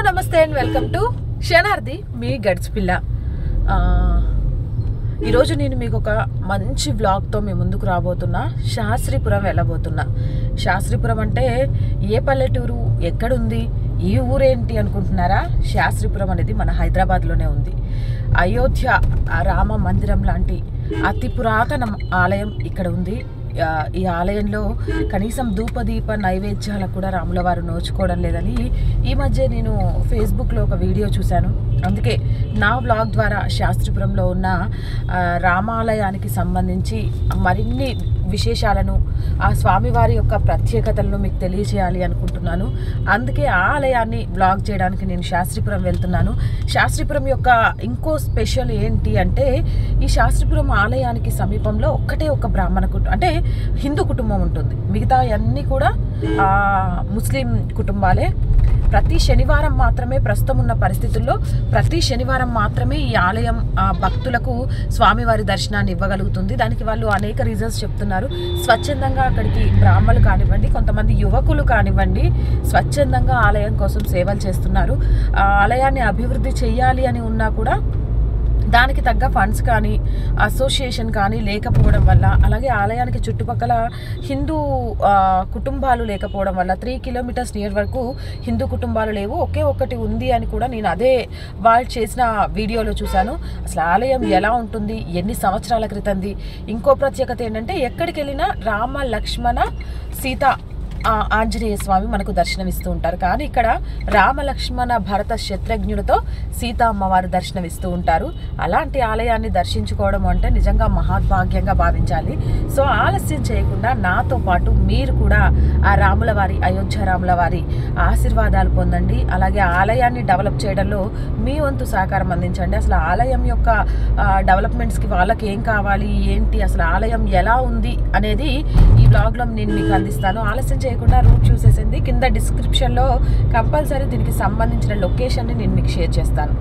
నమస్తే and welcome to క్షణార్థి మీ గడ్స్ పిల్ల ఆ, ఈరోజు నేను మీకు ఒక మంచి వ్లాగ్తో మీ ముందుకు రాబోతున్నా శాస్త్రీపురం వెళ్ళబోతున్నా శాస్త్రీపురం అంటే ఏ పల్లెటూరు ఎక్కడుంది ఈ ఊరేంటి అనుకుంటున్నారా శాస్త్రీపురం అనేది మన హైదరాబాద్లోనే ఉంది అయోధ్య ఆ రామ మందిరం లాంటి అతి పురాతన ఆలయం ఇక్కడ ఉంది ఆ, ఈ ఆలయంలో కనీసం ధూపదీప నైవేద్యాలకు కూడా రాముల వారు నోచుకోవడం లేదని ఈ మధ్య నేను ఫేస్బుక్లో ఒక వీడియో చూశాను అందుకే నా బ్లాగ్ ద్వారా శాస్త్రిపురంలో ఉన్న ఆ, రామాలయానికి సంబంధించి మరిన్ని విశేషాలను ఆ స్వామివారి యొక్క ప్రత్యేకతలను మీకు తెలియజేయాలి అనుకుంటున్నాను అందుకే ఆ ఆలయాన్ని బ్లాగ్ చేయడానికి నేను శాస్త్రిపురం వెళ్తున్నాను శాస్త్రిపురం యొక్క ఇంకో స్పెషల్ ఏంటి అంటే ఈ శాస్త్రిపురం ఆలయానికి సమీపంలో ఒక్కటే ఒక బ్రాహ్మణ కుటుంబం అంటే హిందూ కుటుంబం ఉంటుంది మిగతా అన్నీ కూడా ఆ, ముస్లిం కుటుంబాలే ప్రతి శనివారం మాత్రమే ప్రస్తుతం ఉన్న పరిస్థితుల్లో ప్రతి శనివారం మాత్రమే ఈ ఆలయం ఆ, భక్తులకు స్వామివారి దర్శనాన్ని ఇవ్వగలుగుతుంది దానికి వాళ్ళు అనేక రీజన్స్ చెప్తున్నారు స్వచ్ఛందంగా అక్కడికి బ్రాహ్మలు కానివ్వండి కొంతమంది యువకులు కానివ్వండి స్వచ్ఛందంగా ఆలయం కోసం సేవలు చేస్తున్నారు ఆ ఆలయాన్ని అభివృద్ధి చేయాలి అని ఉన్నా కూడా దానికి తగ్గ ఫండ్స్ కానీ అసోసియేషన్ కానీ లేకపోవడం వల్ల అలాగే ఆలయానికి చుట్టుపక్కల హిందూ ఆ, కుటుంబాలు లేకపోవడం వల్ల త్రీ కిలోమీటర్స్ నియర్ వరకు హిందూ కుటుంబాలు లేవు ఒకే ఒక్కటి ఉంది అని కూడా నేను అదే వాళ్ళు చేసిన వీడియోలో చూశాను అసలు ఆలయం ఎలా ఉంటుంది ఎన్ని సంవత్సరాల క్రితంది ఇంకో ప్రత్యేకత ఏంటంటే ఎక్కడికి వెళ్ళినా రామ లక్ష్మణ సీత ఆ ఆంజనేయ స్వామి మనకు దర్శనమిస్తూ ఉంటారు కానీ ఇక్కడ రామ లక్ష్మణ భరత శత్రుఘ్నుడితో సీతా అమ్మవారు దర్శనమిస్తూ ఉంటారు అలాంటి ఆలయాన్ని దర్శించుకోవడం అంటే నిజంగా మహాద్భాగ్యంగా భావించాలి సో ఆలస్యం చేయకుండా నాతో పాటు మీరు కూడా ఆ రాముల వారి అయోధ్య రాముల వారి ఆశీర్వాదాలు పొందండి అలాగే ఆలయాన్ని డెవలప్ చేయడంలో మీ వంతు సహకారం అందించండి అసలు ఆలయం యొక్క ఆ, డెవలప్మెంట్స్కి వాళ్ళకి ఏం కావాలి ఏంటి అసలు ఆలయం ఎలా ఉంది అనేది ఈ బ్లాగ్లో నేను మీకు అందిస్తాను ఆలస్యం చేయకుండా రూట్ చూసేసింది కింద డిస్క్రిప్షన్లో కంపల్సరీ దీనికి సంబంధించిన లొకేషన్ని నేను మీకు షేర్ చేస్తాను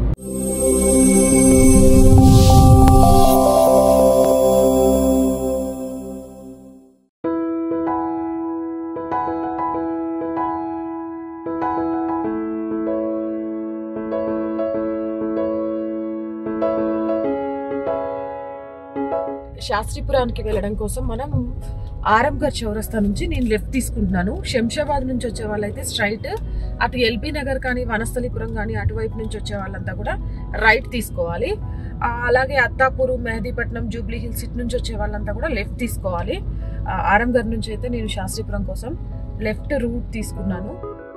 శాస్త్రీపురానికి వెళ్ళడం కోసం మనం ఆరంఘర్ చౌరస్తా నుంచి నేను లెఫ్ట్ తీసుకుంటున్నాను శంషాబాద్ నుంచి వచ్చే వాళ్ళైతే స్ట్రైట్ అటు ఎల్బీ నగర్ కానీ వనస్థలిపురం కానీ అటువైపు నుంచి వచ్చే వాళ్ళంతా కూడా రైట్ తీసుకోవాలి ఆ, అలాగే అత్తాపూర్ మెహదీపట్నం జూబ్లీ హిల్స్ ఇటు నుంచి వచ్చే వాళ్ళంతా కూడా లెఫ్ట్ తీసుకోవాలి ఆ, ఆరంఘర్ నుంచి అయితే నేను శాస్త్రీపురం కోసం లెఫ్ట్ రూట్ తీసుకున్నాను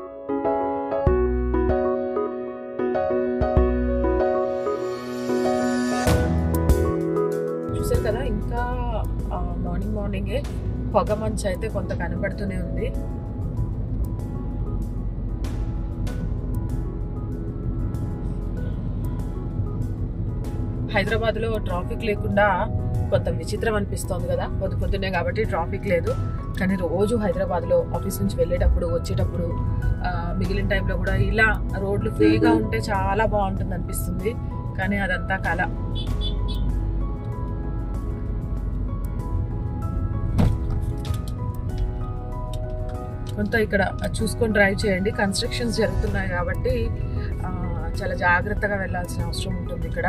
చూసారు కదా ఇంకా ఆ, మార్నింగ్ మార్నింగే పొగ మంచు అయితే కొంత కనబడుతూనే ఉంది హైదరాబాద్లో ట్రాఫిక్ లేకుండా కొంత విచిత్రం అనిపిస్తోంది కదా పొద్దు పొద్దున్నే కాబట్టి ట్రాఫిక్ లేదు కానీ రోజు హైదరాబాద్లో ఆఫీస్ నుంచి వెళ్ళేటప్పుడు వచ్చేటప్పుడు ఆ, మిగిలిన టైంలో కూడా ఇలా రోడ్లు ఫ్రీగా ఉంటే చాలా బాగుంటుంది అనిపిస్తుంది కానీ అదంతా కళ కొంత ఇక్కడ చూసుకొని డ్రైవ్ చేయండి కన్స్ట్రక్షన్స్ జరుగుతున్నాయి కాబట్టి ఆ, చాలా జాగ్రత్తగా వెళ్ళాల్సిన అవసరం ఉంటుంది ఇక్కడ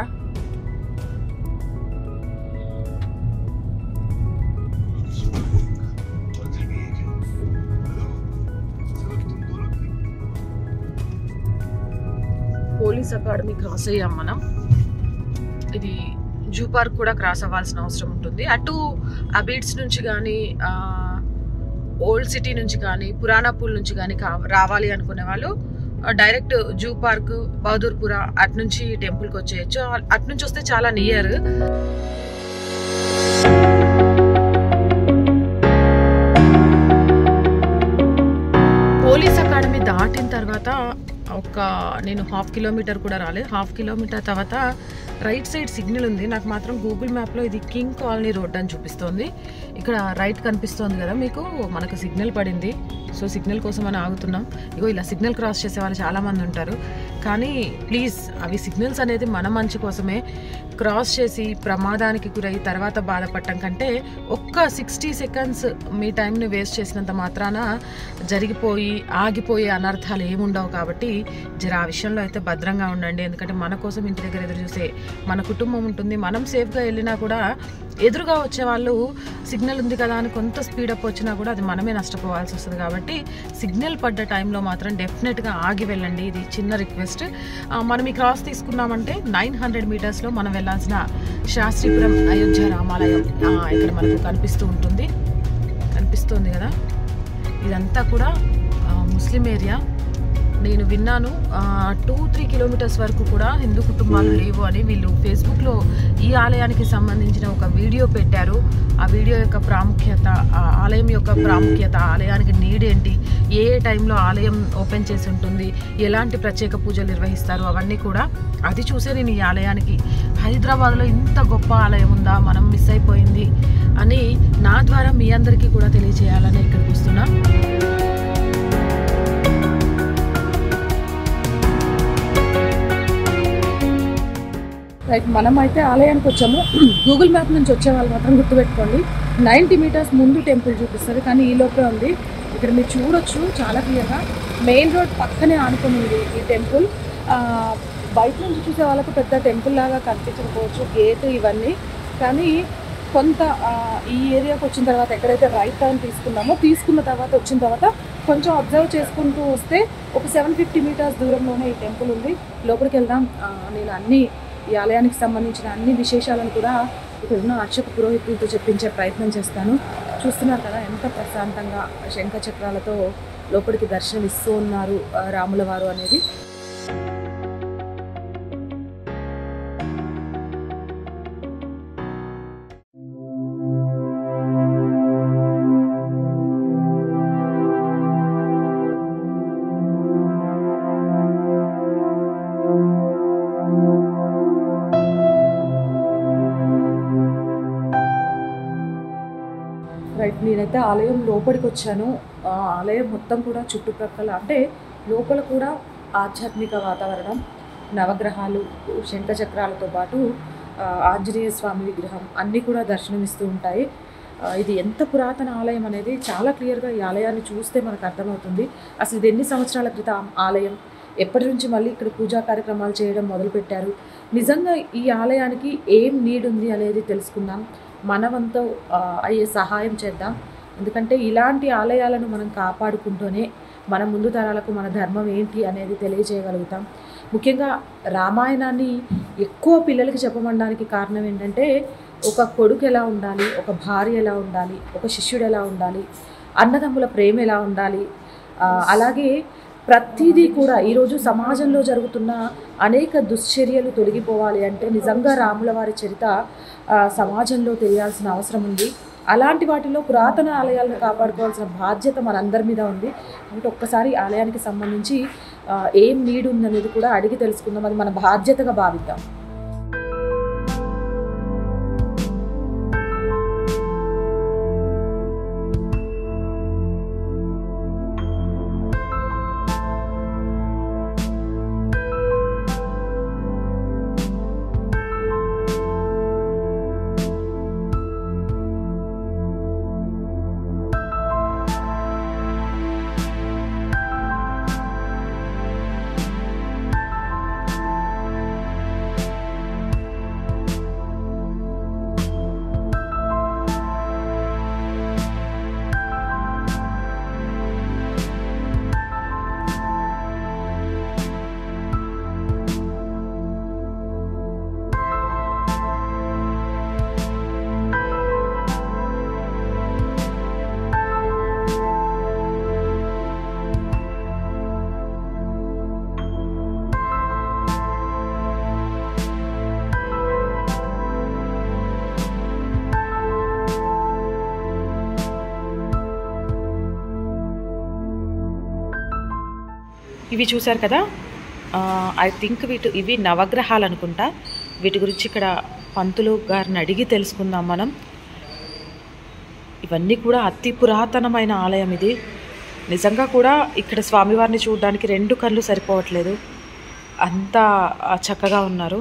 పోలీస్ అకాడమీ క్రాస్ అయ్యాం మనం ఇది జూ పార్క్ కూడా క్రాస్ అవ్వాల్సిన అవసరం ఉంటుంది అటు అబీడ్స్ నుంచి కానీ ఓల్డ్ సిటీ నుంచి కానీ పురాణాపూల్ నుంచి కానీ కా- రావాలి అనుకునే వాళ్ళు ఆ, డైరెక్ట్ జూ పార్క్ బహదూర్పుర అటు నుంచి టెంపుల్కి వచ్చేయచ్చు అటు నుంచి వస్తే చాలా నియర్ పోలీస్ అకాడమీ దాటిన తర్వాత ఒక నేను హాఫ్ కిలోమీటర్ కూడా రాలేదు హాఫ్ కిలోమీటర్ తర్వాత రైట్ సైడ్ సిగ్నల్ ఉంది నాకు మాత్రం గూగుల్ మ్యాప్లో ఇది కింగ్ కాలనీ రోడ్ అని చూపిస్తోంది ఇక్కడ రైట్ కనిపిస్తోంది కదా మీకు మనకు సిగ్నల్ పడింది సో సిగ్నల్ కోసం అని ఆగుతున్నాం ఇగో ఇలా సిగ్నల్ క్రాస్ చేసే వాళ్ళు చాలామంది ఉంటారు కానీ ప్లీజ్ అవి సిగ్నల్స్ అనేది మన మంచి కోసమే క్రాస్ చేసి ప్రమాదానికి గురై తర్వాత బాధపడటం కంటే ఒక్క సిక్స్టీ సెకండ్స్ మీ టైంని వేస్ట్ చేసినంత మాత్రాన జరిగిపోయి ఆగిపోయే అనర్థాలు ఏముండవు కాబట్టి జర ఆ విషయంలో అయితే భద్రంగా ఉండండి ఎందుకంటే మన కోసం ఇంటి దగ్గర ఎదురు చూసే మన కుటుంబం ఉంటుంది మనం సేఫ్గా వెళ్ళినా కూడా ఎదురుగా వచ్చే వాళ్ళు సిగ్నల్ ఉంది కదా అని కొంత స్పీడప్ వచ్చినా కూడా అది మనమే నష్టపోవాల్సి వస్తుంది కాబట్టి సిగ్నల్ పడ్డ టైంలో మాత్రం డెఫినెట్గా ఆగి వెళ్ళండి ఇది చిన్న రిక్వెస్ట్ మనం ఈ క్రాస్ తీసుకున్నామంటే నైన్ హండ్రెడ్ మీటర్స్లో మనం వెళ్ళాల్సిన శాస్త్రీపురం అయోధ్య రామాలయం ఆ, ఇక్కడ మనకు కనిపిస్తూ ఉంటుంది కనిపిస్తుంది కదా ఇదంతా కూడా ఆ, ముస్లిం ఏరియా నేను విన్నాను టూ త్రీ కిలోమీటర్స్ వరకు కూడా హిందూ కుటుంబాలు లేవు అని వీళ్ళు ఫేస్బుక్లో ఈ ఆలయానికి సంబంధించిన ఒక వీడియో పెట్టారు ఆ వీడియో యొక్క ప్రాముఖ్యత ఆ ఆలయం యొక్క ప్రాముఖ్యత ఆలయానికి నీడ్ ఏంటి ఏ ఏ టైంలో ఆలయం ఓపెన్ చేసి ఉంటుంది ఎలాంటి ప్రత్యేక పూజలు నిర్వహిస్తారు అవన్నీ కూడా అది చూసే నేను ఈ ఆలయానికి హైదరాబాద్లో ఇంత గొప్ప ఆలయం ఉందా మనం మిస్ అయిపోయింది అని నా ద్వారా మీ అందరికీ కూడా తెలియజేయాలని ఇక్కడికి వస్తున్నా రైట్ మనం అయితే ఆలయానికి వచ్చాము గూగుల్ మ్యాప్ నుంచి వచ్చే వాళ్ళు మాత్రం గుర్తుపెట్టుకోండి నైంటీ మీటర్స్ ముందు టెంపుల్ చూపిస్తుంది కానీ ఈ లోపే ఉంది ఇక్కడ మీరు చూడొచ్చు చాలా క్లియర్గా మెయిన్ రోడ్ పక్కనే ఆనుకొని ఉంది ఈ టెంపుల్ ఆ, బయట నుంచి చూసే వాళ్ళకు పెద్ద టెంపుల్ లాగా కనిపించకపోవచ్చు గేట్ ఇవన్నీ కానీ కొంత ఆ, ఈ ఏరియాకి వచ్చిన తర్వాత ఎక్కడైతే రైట్ టర్న్ తీసుకున్నామో తీసుకున్న తర్వాత వచ్చిన తర్వాత కొంచెం అబ్జర్వ్ చేసుకుంటూ వస్తే ఒక సెవెన్ ఫిఫ్టీ మీటర్స్ దూరంలోనే ఈ టెంపుల్ ఉంది లోపలికి వెళ్దాం ఆ, నేను అన్ని ఈ ఆలయానికి సంబంధించిన అన్ని విశేషాలను కూడా ఇక్కడ ఉన్న అర్చక పురోహితులతో చెప్పించే ప్రయత్నం చేస్తాను చూస్తున్నారు కదా ఎంత ప్రశాంతంగా శంఖ చక్రాలతో లోపలికి దర్శనం ఇస్తూ ఉన్నారు ఆ, రాముల వారు అనేది రైట్ నేనైతే ఆలయం లోపలికి వచ్చాను ఆ ఆలయం మొత్తం కూడా చుట్టుప్రక్కల అంటే లోపల కూడా ఆధ్యాత్మిక వాతావరణం నవగ్రహాలు శంఖ చక్రాలతో పాటు ఆ, ఆంజనేయ స్వామి విగ్రహం అన్నీ కూడా దర్శనమిస్తూ ఉంటాయి ఆ, ఇది ఎంత పురాతన ఆలయం అనేది చాలా క్లియర్గా ఈ ఆలయాన్ని చూస్తే మనకు అర్థమవుతుంది అసలు ఇది ఎన్ని సంవత్సరాల క్రితం ఆలయం ఎప్పటి నుంచి మళ్ళీ ఇక్కడ పూజా కార్యక్రమాలు చేయడం మొదలుపెట్టారు నిజంగా ఈ ఆలయానికి ఏం నీడ్ ఉంది అనేది తెలుసుకుందాం మనవంతో ఆ, అయ్యే సహాయం చేద్దాం ఎందుకంటే ఇలాంటి ఆలయాలను మనం కాపాడుకుంటూనే మన ముందు తరాలకు మన ధర్మం ఏంటి అనేది తెలియజేయగలుగుతాం ముఖ్యంగా రామాయణాన్ని ఎక్కువ పిల్లలకి చెప్పమనడానికి కారణం ఏంటంటే ఒక కొడుకు ఎలా ఉండాలి ఒక భార్య ఎలా ఉండాలి ఒక శిష్యుడు ఎలా ఉండాలి అన్నదమ్ముల ప్రేమ ఎలా ఉండాలి ఆ, అలాగే ప్రతిదీ కూడా ఈరోజు సమాజంలో జరుగుతున్న అనేక దుశ్చర్యలు తొలగిపోవాలి అంటే నిజంగా రాముల వారి చరిత ఆ, సమాజంలో తెలియాల్సిన అవసరం ఉంది అలాంటి వాటిలో పురాతన ఆలయాలను కాపాడుకోవాల్సిన బాధ్యత మనందరి మీద ఉంది కాబట్టి ఒక్కసారి ఆలయానికి సంబంధించి ఆ, ఏం నీడ్ ఉందనేది కూడా అడిగి తెలుసుకుందాం అది మన బాధ్యతగా భావిద్దాం ఇవి చూశారు కదా ఐ థింక్ వీటి ఇవి నవగ్రహాలు అనుకుంటా వీటి గురించి ఇక్కడ పంతులు గారిని అడిగి తెలుసుకుందాం మనం ఇవన్నీ కూడా అతి పురాతనమైన ఆలయం ఇది నిజంగా కూడా ఇక్కడ స్వామివారిని చూడడానికి రెండు కళ్ళు సరిపోవట్లేదు అంత ఆ, చక్కగా ఉన్నారు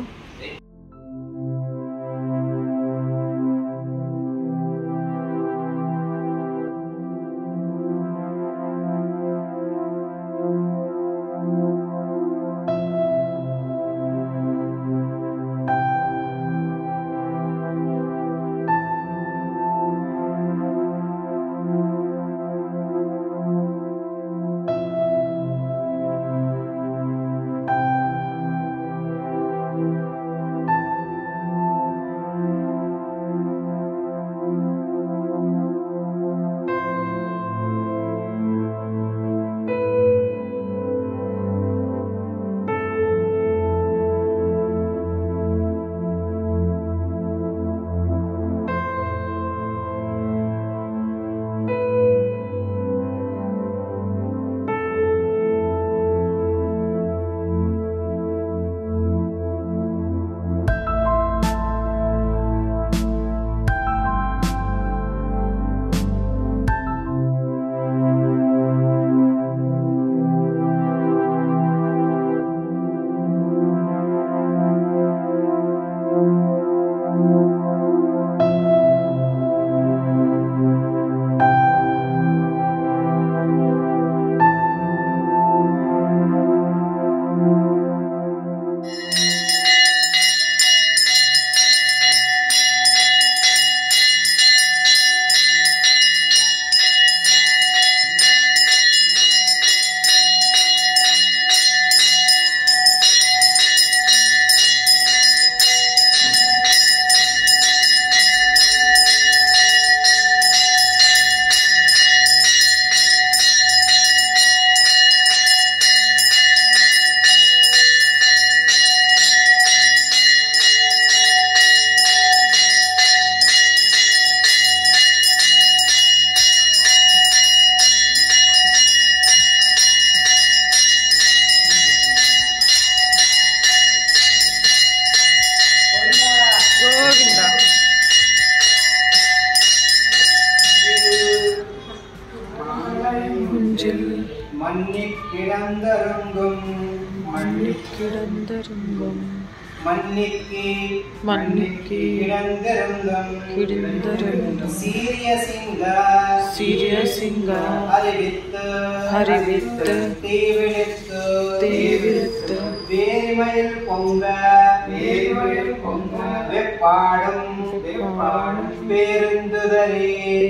மன்னிக்கிடந்தருங்கும் மன்னிக்கிடந்தருங்கும் மன்னிக்கு மன்னிக்கு கிடந்தருங்கும் கிடந்தருங்கும் சீரிய சிங்க சீரிய சிங்க அறிவித்து அறிவித்து தீவிழித்து தேவித்து வேரிமயில் பொங்க வேரிமயில் பொங்க வெப்பாடும் வெப்பாடும் பேருந்துதரே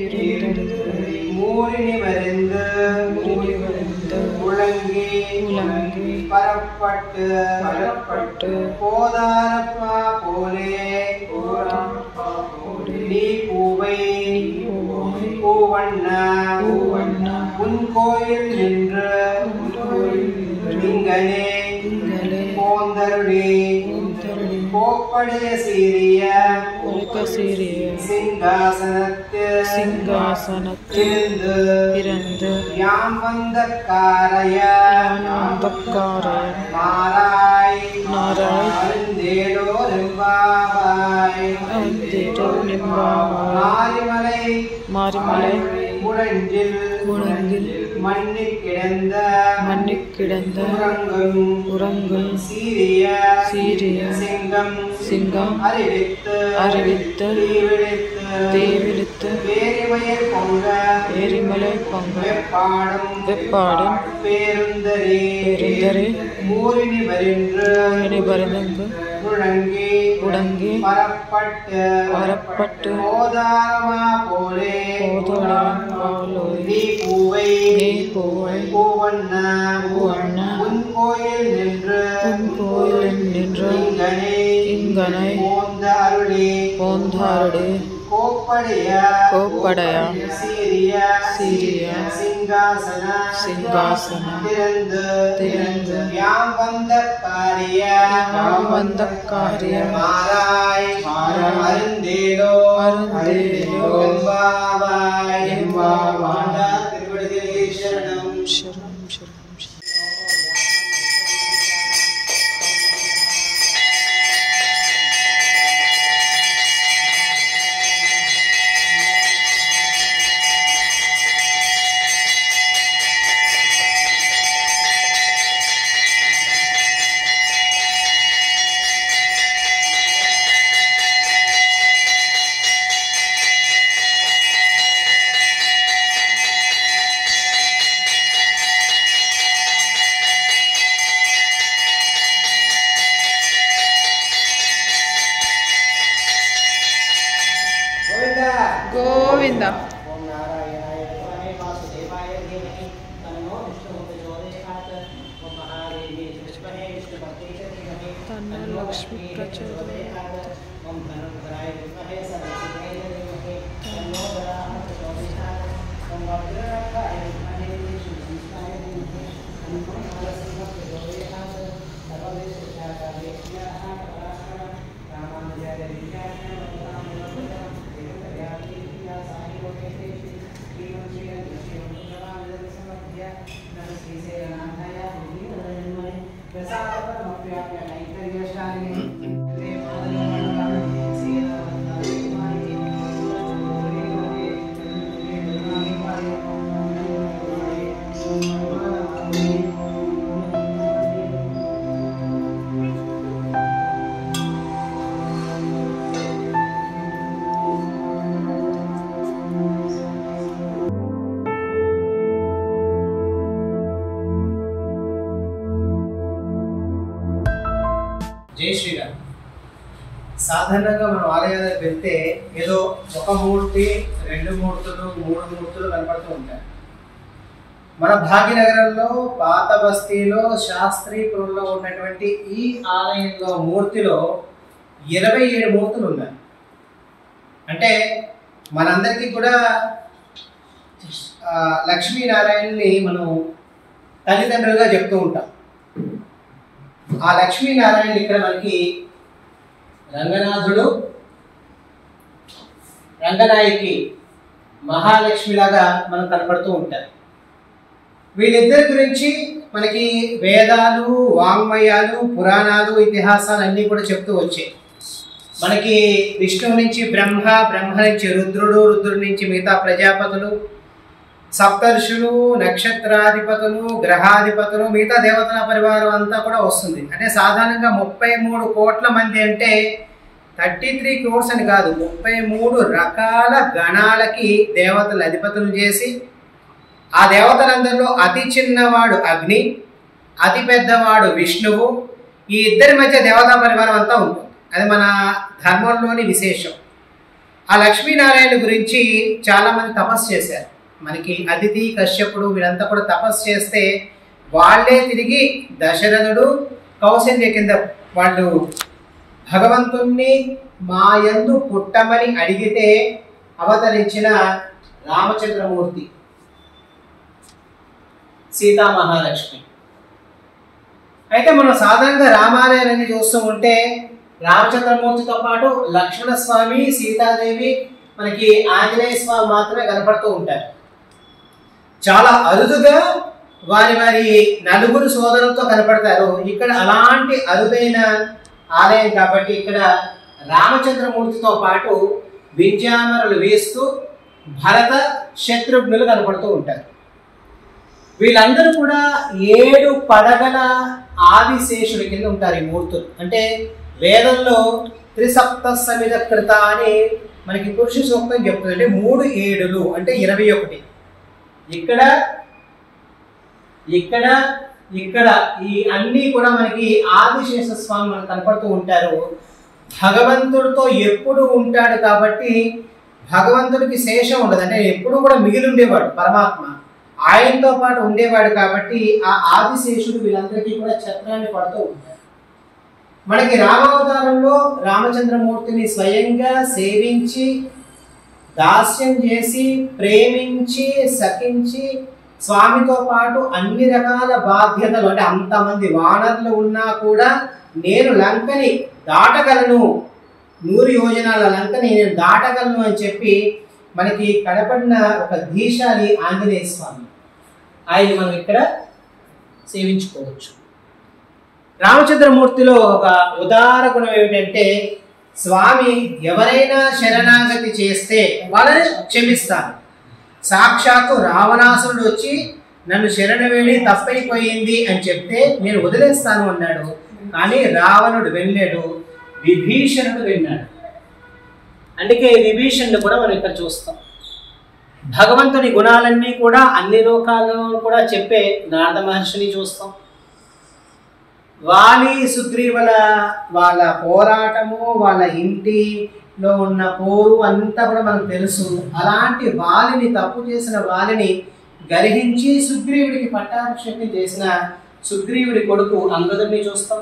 மூரினி வருந்து முறினி வருந்து உலங்கி உலங்கி பரப்பட்டு பரப்பட்டு போதாரப்பா போலே போதாரப்பா போலே நீ பூவை பூவை பூவண்ணா பூவண்ணா உன் கோயில் நின்று திங்களே திங்களே போந்தருளி பூந்தருளி கோப்படைய சீரிய ஒழுக்க சீரிய சிங்காசனத்தில் சிங்காசனத்தில் இருந்து இருந்து யாம் வந்த காரைய ஆனந்தக்காரன் மாறாய் நாராய் அருந்தேடோ ரெம்பாவாய் அந்திரோ நிம்பாவாய் மாரிமலை மாரிமலை முழஞ்சில் முழங்கில் மண்ணில் கிடந்த மண்ணிக் கிடந்த உறங்கும் உறங்கும் சீரிய சீரிய சிங்கம் சிங்கம் அறிவித்து அறிவித்து தீவிழித்து தேவிழித்து வேரிமயர் பொங்க எரிமலை பொங்க வெப்பாடும் வெப்பாடும் பேருந்தரே பெருந்தரே ஊரினி வரின்று இனி பருந்தங்கு முழங்கி உடங்கி பரப்பட்டு வரப்பட்டு போதாரமா போலே போதோடம் போலோய் நீ பூவை நீ பூவை பூவண்ணா பூவண்ணா உன் கோயில் நின்று உன் கோயிலில் நின்று இங்கனை இங்கனை போந்த அருளி போந்தாரடு கோப்படைய கோப்படைய சீரிய சீரிய சிங்காசன சிங்காசன திறந்து திறந்து யாம் வந்த காரிய யாம் வந்த காரிய மாறாய் அருந்தேலோ அருந்தேலோ எம்பாவாய் எம்பாவாய் திருவடிகளே சரணம் சரணம் சரணம் சரணம் గోవిందా గోవింద ఓం నారాయణాయ విద్మహే వాసుదేవాయ ధీమహి తన్నో విష్ణుః ప్రచోదయాత్ ఓం మహాదేవి విద్మహే విష్ణుపత్ని చ ధీమహి తన్నో లక్ష్మీ ప్రచోదయాత్. ఓం ధనుర్ధరాయ విద్మహే సరస్వతీ ధీమహి తన్నో ధరాః ప్రచోదయాత్ ఓం వజ్రరథాయ విద్మహే శుభంకరాయ ధీమహి తన్నో నరసింహ ప్రచోదయాత్ సర్వదేశశాకాలేభ్యः పరాశర రామానుజాయ విద్యార్థి జై శ్రీరామ్ సాధారణంగా మనం ఆలయాలకు వెళ్తే ఏదో ఒక మూర్తి రెండు మూర్తులు మూడు మూర్తులు కనపడుతూ ఉంటాయి మన భాగ్యనగరంలో పాత బస్తీలో శాస్త్రీపురంలో ఉన్నటువంటి ఈ ఆలయంలో మూర్తిలో ఇరవై ఏడు మూర్తులు ఉన్నాయి అంటే మనందరికీ కూడా ఆ, లక్ష్మీనారాయణని మనం తల్లిదండ్రులుగా చెప్తూ ఉంటాం ఆ లక్ష్మీనారాయణ ఇక్కడ మనకి రంగనాథుడు రంగనాయకి మహాలక్ష్మిలాగా మనం కనపడుతూ ఉంటారు వీళ్ళిద్దరి గురించి మనకి వేదాలు వాంగ్మయాలు పురాణాలు ఇతిహాసాలు అన్నీ కూడా చెప్తూ వచ్చాయి మనకి విష్ణువు నుంచి బ్రహ్మ బ్రహ్మ నుంచి రుద్రుడు రుద్రుడి నుంచి మిగతా ప్రజాపతులు సప్తర్షులు నక్షత్రాధిపతులు గ్రహాధిపతులు మిగతా దేవతల పరివారం అంతా కూడా వస్తుంది అంటే సాధారణంగా ముప్పై మూడు కోట్ల మంది అంటే థర్టీ త్రీ క్రోర్స్ అని కాదు ముప్పై మూడు రకాల గణాలకి దేవతలు అధిపతులు చేసి ఆ దేవతలందరిలో అతి చిన్నవాడు అగ్ని అతి పెద్దవాడు విష్ణువు ఈ ఇద్దరి మధ్య దేవతా పరివారం అంతా ఉంటుంది అది మన ధర్మంలోని విశేషం ఆ లక్ష్మీనారాయణ గురించి చాలామంది తపస్సు చేశారు మనకి అదితి కశ్యపుడు వీళ్ళంతా కూడా తపస్సు చేస్తే వాళ్ళే తిరిగి దశరథుడు కౌశల్య కింద వాళ్ళు భగవంతుణ్ణి మా యందు పుట్టమని అడిగితే అవతరించిన రామచంద్రమూర్తి సీతామహాలక్ష్మి అయితే మనం సాధారణంగా రామాలయాన్ని చూస్తూ ఉంటే రామచంద్రమూర్తితో పాటు లక్ష్మణ స్వామి సీతాదేవి మనకి ఆంజనేయ స్వామి మాత్రమే కనపడుతూ ఉంటారు చాలా అరుదుగా వారి వారి నలుగురు సోదరులతో కనపడతారు ఇక్కడ అలాంటి అరుదైన ఆలయం కాబట్టి ఇక్కడ రామచంద్రమూర్తితో పాటు విద్యామరులు వేస్తూ భరత శత్రుఘ్నులు కనపడుతూ ఉంటారు వీళ్ళందరూ కూడా ఏడు పడగల ఆదిశేషుడి కింద ఉంటారు ఈ మూర్తులు అంటే వేదంలో త్రిసప్త సమిత కృత అని మనకి పురుష సూక్తం చెప్తుంది అంటే మూడు ఏడులు అంటే ఇరవై ఒకటి ఇక్కడ ఇక్కడ ఇక్కడ ఈ అన్నీ కూడా మనకి ఆదిశేష స్వామి మనకు కనపడుతూ ఉంటారు భగవంతుడితో ఎప్పుడు ఉంటాడు కాబట్టి భగవంతుడికి శేషం ఉండదు అంటే ఎప్పుడు కూడా మిగిలి ఉండేవాడు పరమాత్మ ఆయనతో పాటు ఉండేవాడు కాబట్టి ఆ ఆదిశేషుడు వీళ్ళందరికీ కూడా ఛత్రాన్ని పడుతూ ఉంటారు మనకి రామావతారంలో రామచంద్రమూర్తిని స్వయంగా సేవించి దాస్యం చేసి ప్రేమించి సఖించి స్వామితో పాటు అన్ని రకాల బాధ్యతలు అంటే అంతమంది వానరులు ఉన్నా కూడా నేను లంకని దాటగలను నూరు యోజనాల లంకని నేను దాటగలను అని చెప్పి మనకి కనపడిన ఒక ధీశాలి ఆంజనేయ స్వామి ఆయన మనం ఇక్కడ సేవించుకోవచ్చు రామచంద్రమూర్తిలో ఒక ఉదార గుణం ఏమిటంటే స్వామి ఎవరైనా శరణాగతి చేస్తే వాళ్ళని క్షమిస్తాను సాక్షాత్తు రావణాసురుడు వచ్చి నన్ను శరణ వేడి తప్పైపోయింది అని చెప్తే నేను వదిలేస్తాను అన్నాడు కానీ రావణుడు వెళ్ళాడు విభీషణుడు వెళ్ళాడు అందుకే విభీషణుడు కూడా మనం ఇక్కడ చూస్తాం భగవంతుని గుణాలన్నీ కూడా అన్ని లోకాల్లో కూడా చెప్పే నారద మహర్షిని చూస్తాం వాలి సుగ్రీవుల వాళ్ళ పోరాటము వాళ్ళ ఇంటిలో ఉన్న పోరు అంతా కూడా మనకు తెలుసు అలాంటి వాలిని తప్పు చేసిన వాలిని గర్హించి సుగ్రీవుడికి పట్టాభిషేకం చేసిన సుగ్రీవుడి కొడుకు అంగదుడిని చూస్తాం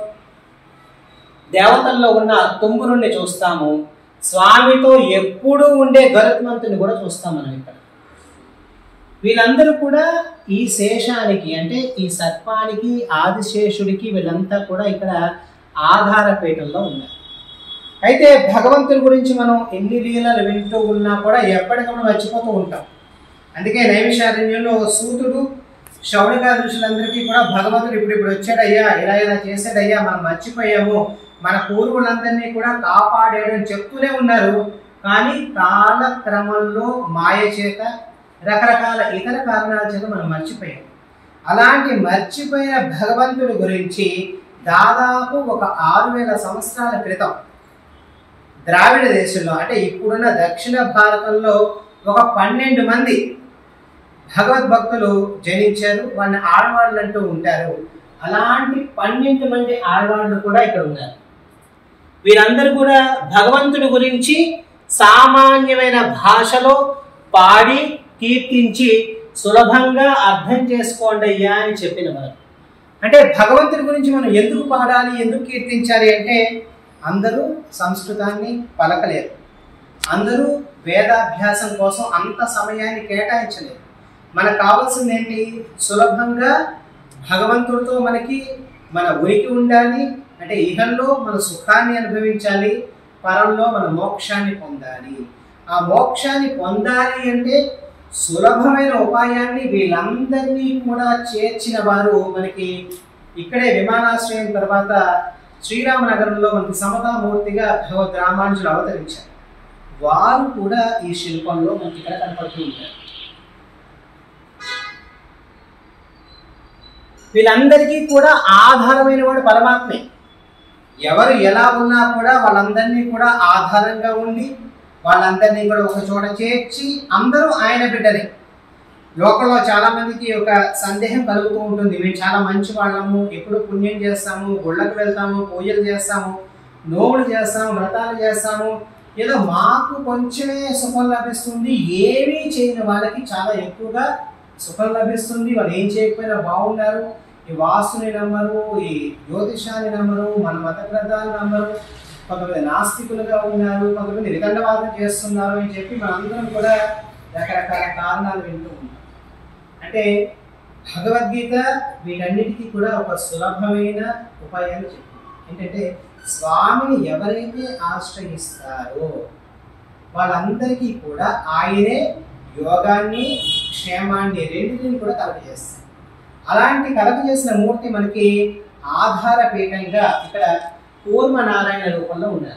దేవతల్లో ఉన్న తుంబురుణ్ణి చూస్తాము స్వామితో ఎప్పుడూ ఉండే గరుత్మంతుని కూడా చూస్తాం మనం ఇక్కడ వీళ్ళందరూ కూడా ఈ శేషానికి అంటే ఈ సర్పానికి ఆదిశేషుడికి వీళ్ళంతా కూడా ఇక్కడ ఆధారపీఠంలో ఉన్నారు అయితే భగవంతుడి గురించి మనం ఎన్ని లీలలు వింటూ ఉన్నా కూడా ఎప్పటికప్పుడు మర్చిపోతూ ఉంటాం అందుకే నైమిషారణ్యంలో సూతుడు శౌనక ఋషులందరికీ కూడా భగవంతుడు ఇప్పుడు ఇప్పుడు వచ్చాడయ్యా ఇలా ఇలా చేశాడయ్యా మనం మర్చిపోయాము మన పూర్వులందరినీ కూడా కాపాడాడు అని చెప్తూనే ఉన్నారు కానీ కాలక్రమంలో మాయ చేత రకరకాల ఇతర కారణాల చేత మనం మర్చిపోయాం అలాంటి మర్చిపోయిన భగవంతుడి గురించి దాదాపు ఒక ఆరు వేల సంవత్సరాల క్రితం ద్రావిడ దేశంలో అంటే ఇప్పుడున్న దక్షిణ భారతంలో ఒక పన్నెండు మంది భగవద్భక్తులు జనించారు వాళ్ళని ఆడవాళ్ళు అంటూ ఉంటారు అలాంటి పన్నెండు మంది ఆడవాళ్ళు కూడా ఇక్కడ ఉన్నారు వీరందరూ కూడా భగవంతుడి గురించి సామాన్యమైన భాషలో పాడి కీర్తించి సులభంగా అర్థం చేసుకోండి అయ్యా అని చెప్పిన వారు అంటే భగవంతుడి గురించి మనం ఎందుకు పాడాలి ఎందుకు కీర్తించాలి అంటే అందరూ సంస్కృతాన్ని పలకలేరు అందరూ వేదాభ్యాసం కోసం అంత సమయాన్ని కేటాయించలేరు మనకు కావాల్సింది ఏంటి సులభంగా భగవంతుడితో మనకి మన ఉనికి ఉండాలి అంటే ఇహంలో మన సుఖాన్ని అనుభవించాలి పరంలో మన మోక్షాన్ని పొందాలి ఆ మోక్షాన్ని పొందాలి అంటే సులభమైన ఉపాయాన్ని వీళ్ళందరినీ కూడా చేర్చిన వారు మనకి ఇక్కడే విమానాశ్రయం తర్వాత శ్రీరామనగరంలో మనకి సమతామూర్తిగా భగవద్ రామానుజులు అవతరించారు వారు కూడా ఈ శిల్పంలో మనకి ఇక్కడ కనపడుతూ ఉంటారు వీళ్ళందరికీ కూడా ఆధారమైన వాడు పరమాత్మే ఎవరు ఎలా ఉన్నా కూడా వాళ్ళందరినీ కూడా ఆధారంగా ఉండి వాళ్ళందరినీ కూడా ఒక చోట చేర్చి అందరూ ఆయన బిడ్డలే లోకంలో చాలా మందికి ఒక సందేహం కలుగుతూ ఉంటుంది మేము చాలా మంచి వాళ్ళము ఎప్పుడు పుణ్యం చేస్తాము గుళ్ళకు వెళ్తాము పూజలు చేస్తాము నోములు చేస్తాము వ్రతాలు చేస్తాము ఏదో మాకు కొంచెమే సుఖం లభిస్తుంది ఏమీ చేయని వాళ్ళకి చాలా ఎక్కువగా సుఖం లభిస్తుంది వాళ్ళు ఏం చేయకపోయినా బాగున్నారు ఈ వాస్తుని నమ్మరు ఈ జ్యోతిషాన్ని నమ్మరు మన మత గ్రంథాలు నమ్మరు కొంతమంది నాస్తికులుగా ఉన్నారు కొంతమంది వితండవాదం చేస్తున్నారు అని చెప్పి మనందరం కూడా రకరకాల కారణాలు వింటూ ఉంటాం అంటే భగవద్గీత వీటన్నిటికీ కూడా ఒక సులభమైన ఉపాయాలు చెప్తుంది ఏంటంటే స్వామిని ఎవరైతే ఆశ్రయిస్తారో వాళ్ళందరికీ కూడా ఆయనే యోగాన్ని క్షేమాన్ని రెండింటిని కూడా కలగజేస్తారు అలాంటి కలగజేసిన మూర్తి మనకి ఆధారపీఠంగా ఇక్కడ కూర్మనారాయణ రూపంలో ఉన్నారు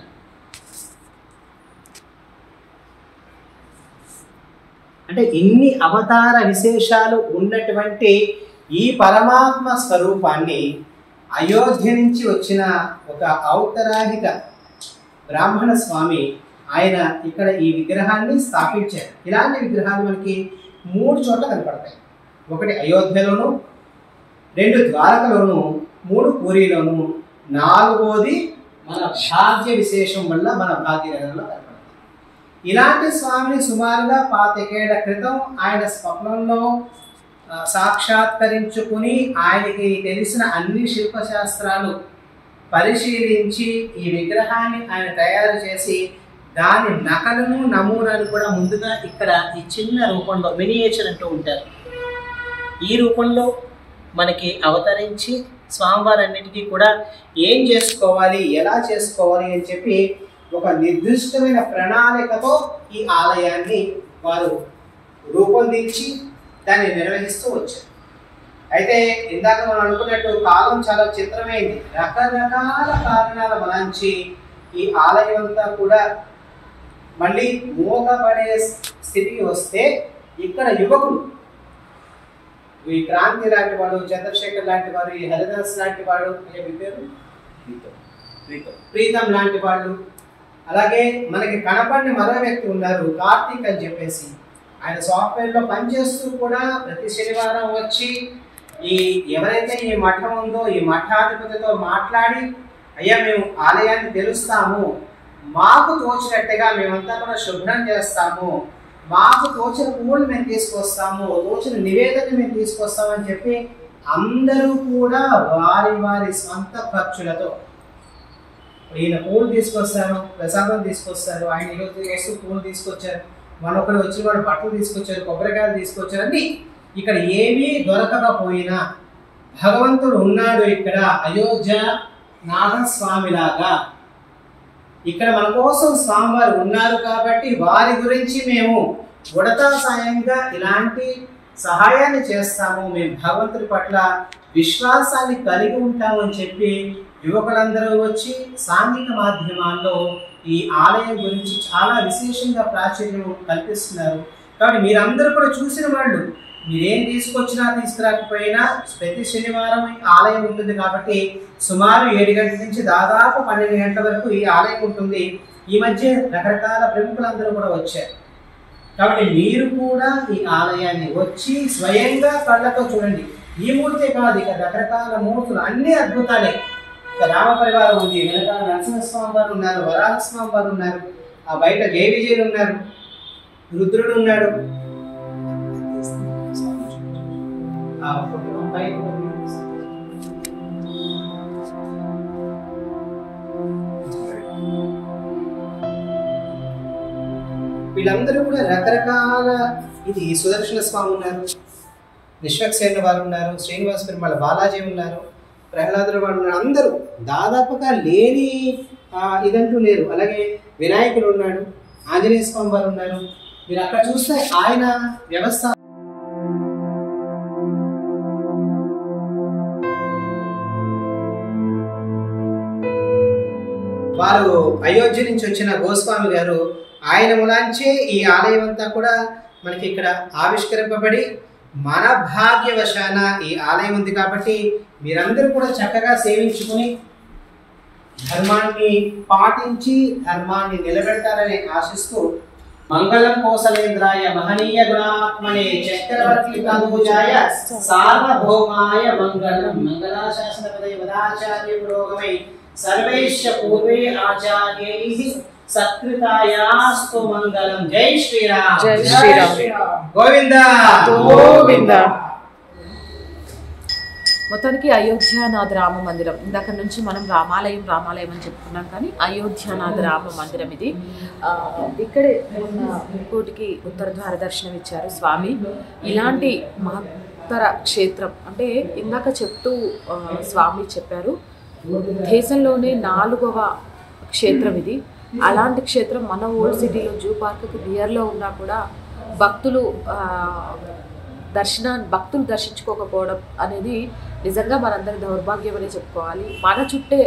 అంటే ఇన్ని అవతార విశేషాలు ఉన్నటువంటి ఈ పరమాత్మ స్వరూపాన్ని అయోధ్య నుంచి వచ్చిన ఒక ఔత్తరాహిక బ్రాహ్మణ స్వామి ఆయన ఇక్కడ ఈ విగ్రహాన్ని స్థాపించారు ఇలాంటి విగ్రహాలు మనకి మూడు చోట్ల కనపడతాయి ఒకటి అయోధ్యలోను రెండు ద్వారకలోను మూడు పూరిలోను నాలుగోది మన భాగ్య విశేషం వల్ల మన భాగ్యనగరంలో కనపడతాయి ఇలాంటి స్వామిని సుమారుగా పాతికేళ్ల క్రితం ఆయన స్వప్నంలో ఆ, సాక్షాత్కరించుకుని ఆయనకి తెలిసిన అన్ని శిల్పశాస్త్రాలు పరిశీలించి ఈ విగ్రహాన్ని ఆయన తయారు చేసి దాని నకలను నమూనాలు కూడా ముందుగా ఇక్కడ ఈ చిన్న రూపంలో మినియేచర్ అంటూ ఉంటారు ఈ రూపంలో మనకి అవతరించి స్వామివారన్నిటికీ కూడా ఏం చేసుకోవాలి ఎలా చేసుకోవాలి అని చెప్పి ఒక నిర్దిష్టమైన ప్రణాళికతో ఈ ఆలయాన్ని వారు రూపొందించి దాన్ని నిర్వహిస్తూ వచ్చారు అయితే ఇందాక మనం అనుకున్నట్టు కాలం చాలా చిత్రమైంది రకరకాల కారణాల మలాంచి ఈ ఆలయం అంతా కూడా మళ్ళీ మూగపడే స్థితికి వస్తే ఇక్కడ యువకులు ఈ క్రాంతి లాంటి వాడు చంద్రశేఖర్ లాంటి వాడు ఈ హరిదాస్ లాంటి వాడు ఏమి పేరు ప్రీతం లాంటి వాళ్ళు అలాగే మనకి కనపడిన మరో వ్యక్తి ఉన్నారు కార్తీక్ అని చెప్పేసి ఆయన సాఫ్ట్వేర్లో పనిచేస్తూ కూడా ప్రతి శనివారం వచ్చి ఈ ఎవరైతే ఈ మఠం ఉందో ఈ మఠాధిపతితో మాట్లాడి అయ్యా మేము ఆలయాన్ని తెలుస్తాము మాకు తోచినట్టుగా మేమంతా కూడా శుభ్రం చేస్తాము మాకు తోచిన పువ్వులు మేము తీసుకొస్తాము తోచిన నివేదన మేము తీసుకొస్తామని చెప్పి అందరూ కూడా వారి వారి స్వంత ఖర్చులతో ఈయన పూలు తీసుకొస్తారు ప్రసాదం తీసుకొస్తారు ఆయన ఈరోజు వేస్తూ పూలు తీసుకొచ్చారు మనొకరు వచ్చిన వాడు బట్టలు తీసుకొచ్చారు కొబ్బరికాయలు తీసుకొచ్చారు అన్ని ఇక్కడ ఏమీ దొరకకపోయినా భగవంతుడు ఉన్నాడు ఇక్కడ అయోధ్య నాథస్వామిలాగా ఇక్కడ మన కోసం స్వామివారు ఉన్నారు కాబట్టి వారి గురించి మేము ఉడతా సాయంగా ఇలాంటి సహాయాన్ని చేస్తాము మేము భగవంతుడి పట్ల విశ్వాసాన్ని కలిగి ఉంటాము అని చెప్పి యువకులందరూ వచ్చి సాంఘిక మాధ్యమాల్లో ఈ ఆలయం గురించి చాలా విశేషంగా ప్రాచుర్యం కల్పిస్తున్నారు కాబట్టి మీరందరూ కూడా చూసిన వాళ్ళు మీరేం తీసుకొచ్చినా తీసుకురాకపోయినా ప్రతి శనివారం ఈ ఆలయం ఉంటుంది కాబట్టి సుమారు ఏడు గంటల నుంచి దాదాపు పన్నెండు గంటల వరకు ఈ ఆలయం ఉంటుంది ఈ మధ్య రకరకాల ప్రముఖులందరూ కూడా వచ్చారు కాబట్టి మీరు కూడా ఈ ఆలయాన్ని వచ్చి స్వయంగా కళ్ళతో చూడండి ఈ మూర్తే కాదు ఇక రకరకాల మూర్తులు అన్ని అద్భుతాలే ఇక రామ పరివారం ఉంది వెనకాల నరసింహస్వామి వారు ఉన్నారు వరాహస్వామి వారు ఉన్నారు ఆ బయట జయ విజయులు ఉన్నారు రుద్రుడు ఉన్నాడు ఆ ఒక్కొక్క బయట వీళ్ళందరూ కూడా రకరకాల ఇది సుదర్శన స్వామి ఉన్నారు విశ్వక్సేన వారు ఉన్నారు శ్రీనివాస పెరుమాళ బాలాజీ ఉన్నారు ప్రహ్లాదుడు వారు ఉన్నారు అందరూ దాదాపుగా లేని ఆ, ఇదంటూ లేరు అలాగే వినాయకుడు ఉన్నాడు ఆంజనేయ స్వామి వారు ఉన్నారు మీరు అక్కడ చూస్తే ఆయన వ్యవస్థ వారు అయోధ్య నుంచి వచ్చిన గోస్వామి గారు ఆయన ములాంచే ఈ ఆలయం అంతా కూడా మనకి ఇక్కడ ఆవిష్కరింపబడి మన భాగ్యవశాన ఈ ఆలయం ఉంది కాబట్టి మీరందరూ కూడా చక్కగా సేవించుకుని ధర్మాన్ని పాటించి ధర్మాన్ని నిలబెడతారని ఆశిస్తూ మంగళం కోసలేంద్రాయ మహనీయ గుణాత్మనే చక్రవర్తి తనుజాయ సార్వభౌమాయ మంగళం మంగళాశాసనపదే వదాచార్య పురోగమై సర్వైశ్చ పూర్వే ఆచార్యైః సత్కృతాయాస్తు మంగళం జై శ్రీరామ్ జై శ్రీరామ్. గోవింద గోవింద. మొత్తానికి అయోధ్యానాథ రామ మందిరం ఇందాక నుంచి మనం రామాలయం రామాలయం అని చెప్పుకున్నాం కానీ అయోధ్యానాథ రామ మందిరం ఇది ఆ, ఇక్కడే మొన్న ముక్కోటికి ఉత్తర ద్వార దర్శనం ఇచ్చారు స్వామి ఇలాంటి మహత్తర క్షేత్రం అంటే ఇందాక చెప్తూ ఆ, స్వామి చెప్పారు దేశంలోనే నాలుగవ క్షేత్రం ఇది అలాంటి క్షేత్రం మన ఓల్డ్ సిటీలో జూ పార్క్కి నియర్లో ఉన్నా కూడా భక్తులు ఆ, దర్శనాన్ని భక్తులు దర్శించుకోకపోవడం అనేది నిజంగా మనందరి దౌర్భాగ్యం అనే చెప్పుకోవాలి మన చుట్టే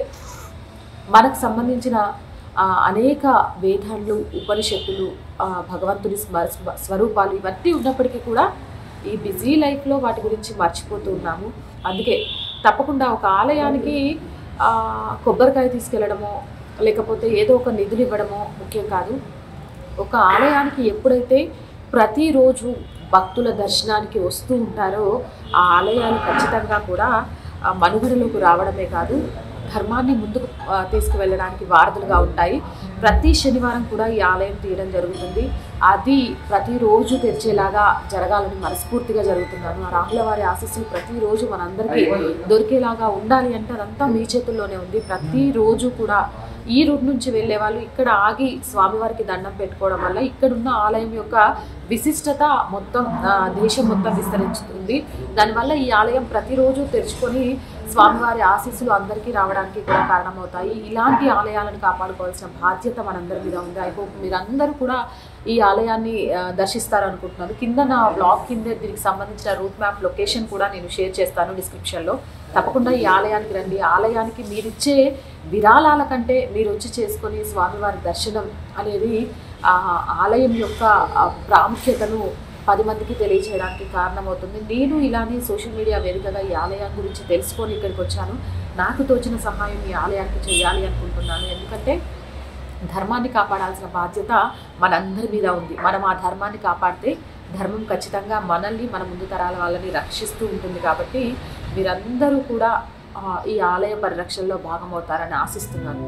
మనకు సంబంధించిన ఆ, అనేక వేదాలు ఉపనిషత్తులు ఆ, భగవంతుని స్మ- స్మ- స్వరూపాలు ఇవన్నీ ఉన్నప్పటికీ కూడా ఈ బిజీ లైఫ్లో వాటి గురించి మర్చిపోతూ ఉన్నాము అందుకే తప్పకుండా ఒక ఆలయానికి ఆ, కొబ్బరికాయ తీసుకెళ్ళడమో లేకపోతే ఏదో ఒక నిధులు ఇవ్వడమో ముఖ్యం కాదు ఒక ఆలయానికి ఎప్పుడైతే ప్రతిరోజు భక్తుల దర్శనానికి వస్తూ ఉంటారో ఆ ఆలయాలు ఖచ్చితంగా కూడా ఆ, మనుగడలోకి రావడమే కాదు ధర్మాన్ని ముందుకు ఆ, తీసుకువెళ్ళడానికి వారధులుగా ఉంటాయి ప్రతి శనివారం కూడా ఈ ఆలయం తీయడం జరుగుతుంది అది ప్రతిరోజు తెరిచేలాగా జరగాలని మనస్ఫూర్తిగా జరుగుతున్నాను ఆ రాహుల వారి ఆశీస్సులు ప్రతిరోజు మనందరికీ దొరికేలాగా ఉండాలి అంటే అదంతా మీ చేతుల్లోనే ఉంది ప్రతిరోజు కూడా ఈ రూట్ నుంచి వెళ్ళే వాళ్ళు ఇక్కడ ఆగి స్వామివారికి దండం పెట్టుకోవడం వల్ల ఇక్కడున్న ఆలయం యొక్క విశిష్టత మొత్తం ఆ, దేశం మొత్తం విస్తరించుతుంది దానివల్ల ఈ ఆలయం ప్రతిరోజు తెరుచుకొని స్వామివారి ఆశీస్సులు అందరికీ రావడానికి కూడా కారణమవుతాయి ఇలాంటి ఆలయాలను కాపాడుకోవాల్సిన బాధ్యత మనందరి మీద ఉంది ఐ హోప్ మీరందరూ కూడా ఈ ఆలయాన్ని ఆ, దర్శిస్తారనుకుంటున్నాను కింద నా బ్లాగ్ కింద దీనికి సంబంధించిన రూట్ మ్యాప్ లొకేషన్ కూడా నేను షేర్ చేస్తాను డిస్క్రిప్షన్లో తప్పకుండా ఈ ఆలయానికి రండి ఆలయానికి మీరిచ్చే విరాళాల కంటే మీరు వచ్చి చేసుకొని స్వామివారి దర్శనం అనేది ఆ ఆలయం యొక్క ఆ ప్రాముఖ్యతను పది మందికి తెలియజేయడానికి కారణమవుతుంది నేను ఇలానే సోషల్ మీడియా వేదికగా ఈ ఆలయం గురించి తెలుసుకొని ఇక్కడికి వచ్చాను నాకు తోచిన సహాయం ఈ ఆలయానికి చేయాలి అనుకుంటున్నాను ఎందుకంటే ధర్మాన్ని కాపాడాల్సిన బాధ్యత మనందరి మీద ఉంది మనం ఆ ధర్మాన్ని కాపాడితే ధర్మం ఖచ్చితంగా మనల్ని మన ముందు తరాల వాళ్ళని రక్షిస్తూ ఉంటుంది కాబట్టి మీరందరూ కూడా ఆ, ఈ ఆలయ పరిరక్షణలో భాగమవుతారని ఆశిస్తున్నాను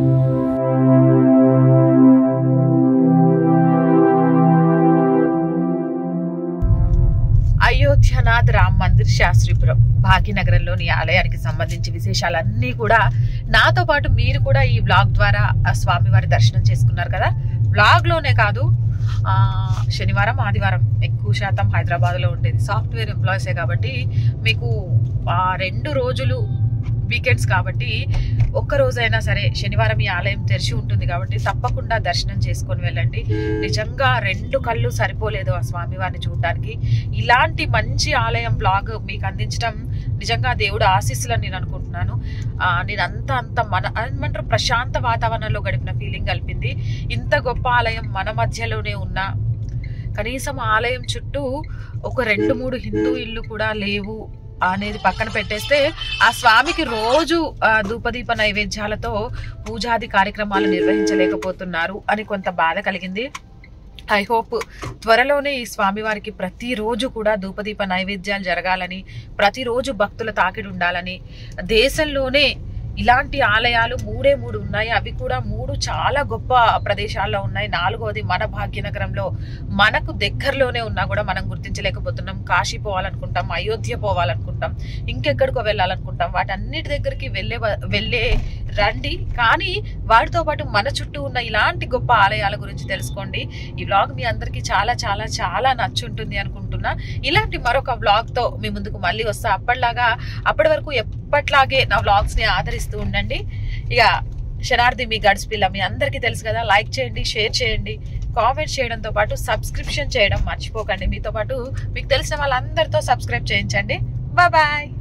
అయోధ్యనాథ్ రామ్ మందిర్ శాస్త్రీపురం భాగ్యనగరంలోని ఆలయానికి సంబంధించి విశేషాలన్నీ కూడా నాతో పాటు మీరు కూడా ఈ బ్లాగ్ ద్వారా ఆ స్వామివారి దర్శనం చేసుకున్నారు కదా బ్లాగ్లోనే కాదు ఆ, శనివారం ఆదివారం ఎక్కువ శాతం హైదరాబాద్లో ఉండేది సాఫ్ట్వేర్ ఎంప్లాయీసే కాబట్టి మీకు ఆ రెండు రోజులు వీకెండ్స్ కాబట్టి ఒక్క రోజైనా సరే శనివారం ఈ ఆలయం తెరిచి ఉంటుంది కాబట్టి తప్పకుండా దర్శనం చేసుకొని వెళ్ళండి నిజంగా రెండు కళ్ళు సరిపోలేదు ఆ స్వామివారిని చూడడానికి ఇలాంటి మంచి ఆలయం బ్లాగ్ మీకు అందించడం నిజంగా దేవుడు ఆశీస్సులని నేను అనుకుంటున్నాను ఆ, నేను అంత అంత మన ఏమంటారు ప్రశాంత వాతావరణంలో గడిపిన ఫీలింగ్ కలిపింది ఇంత గొప్ప ఆలయం మన మధ్యలోనే ఉన్న కనీసం ఆలయం చుట్టూ ఒక రెండు మూడు హిందూ ఇల్లు కూడా లేవు అనేది పక్కన పెట్టేస్తే ఆ స్వామికి రోజు ఆ, ధూపదీప నైవేద్యాలతో పూజాది కార్యక్రమాలు నిర్వహించలేకపోతున్నారు అని కొంత బాధ కలిగింది ఐ హోప్ త్వరలోనే ఈ స్వామివారికి ప్రతిరోజు కూడా ధూపదీప నైవేద్యాలు జరగాలని ప్రతిరోజు భక్తుల తాకిడి ఉండాలని దేశంలోనే ఇలాంటి ఆలయాలు మూడే మూడు ఉన్నాయి అవి కూడా మూడు చాలా గొప్ప ప్రదేశాల్లో ఉన్నాయి నాలుగవది మన భాగ్యనగరంలో మనకు దగ్గరలోనే ఉన్నా కూడా మనం గుర్తించలేకపోతున్నాం కాశీ పోవాలనుకుంటాం అయోధ్య పోవాలనుకుంటాం ఇంకెక్కడికో వెళ్ళాలనుకుంటాం వాటన్నిటి దగ్గరికి వెళ్ళే వ- వెళ్ళే రండి కానీ వాటితో పాటు మన చుట్టూ ఉన్న ఇలాంటి గొప్ప ఆలయాల గురించి తెలుసుకోండి ఈ వ్లాగ్ మీ అందరికీ చాలా చాలా చాలా నచ్చుంటుంది అనుకుంటున్నా ఇలాంటి మరొక వ్లాగ్ తో మీ ముందుకు మళ్ళీ వస్తా అప్పటిలాగా అప్పటి వరకు ఎప్పట్లాగే నా వ్లాగ్స్ ని ఆదరిస్తూ ఉండండి ఇక శనార్థి మీ గడ్స్ పిల్ల మీ అందరికీ తెలుసు కదా లైక్ చేయండి షేర్ చేయండి కామెంట్ చేయడంతో పాటు సబ్స్క్రిప్షన్ చేయడం మర్చిపోకండి మీతో పాటు మీకు తెలిసిన వాళ్ళందరితో సబ్స్క్రైబ్ చేయించండి బాయ్